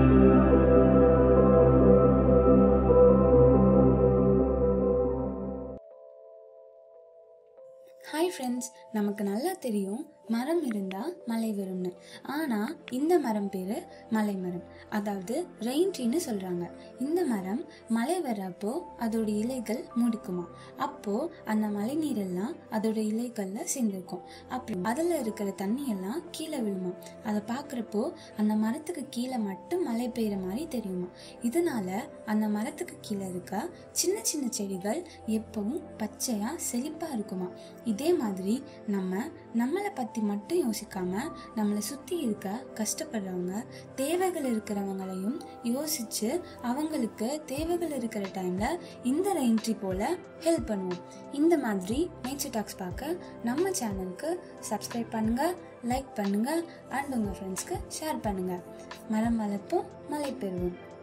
hi friends நமக்கு நல்லா தெரியும் மரம் இருந்தால் மழை வரும்னு ஆனால் இந்த மரம் பேர் மலை மரம் அதாவது ரெயின் ட்ரீன்னு சொல்கிறாங்க இந்த மரம் மழை வர்றப்போ அதோட இலைகள் முடிக்குமா அப்போது அந்த மழை நீரெல்லாம் அதோட இலைகளில் சேர்ந்துருக்கும் அப்புறம் அதில் இருக்கிற தண்ணியெல்லாம் கீழே விழுமா அதை பார்க்குறப்போ அந்த மரத்துக்கு கீழே மட்டும் மழை பெய்கிற மாதிரி தெரியுமா இதனால அந்த மரத்துக்கு கீழே இருக்க சின்ன சின்ன செடிகள் எப்பவும் பச்சையாக செழிப்பாக இருக்குமா இதே மாதிரி நம்ம நம்மளை பற்றி மட்டும் யோசிக்காம நம்மளை சுற்றி இருக்க கஷ்டப்படுறவங்க தேவைகள் இருக்கிறவங்களையும் யோசிச்சு அவங்களுக்கு தேவைகள் இருக்கிற டைமில் இந்த ரெயின்ட்ரி போல் ஹெல்ப் பண்ணுவோம் இந்த மாதிரி நேச்சர் டாக்ஸ் பார்க்க நம்ம சேனலுக்கு சப்ஸ்கிரைப் பண்ணுங்கள் லைக் பண்ணுங்கள் அண்ட் உங்கள் ஃப்ரெண்ட்ஸ்க்கு ஷேர் பண்ணுங்கள் மரம் வளர்ப்போம் மழை பெறுவோம்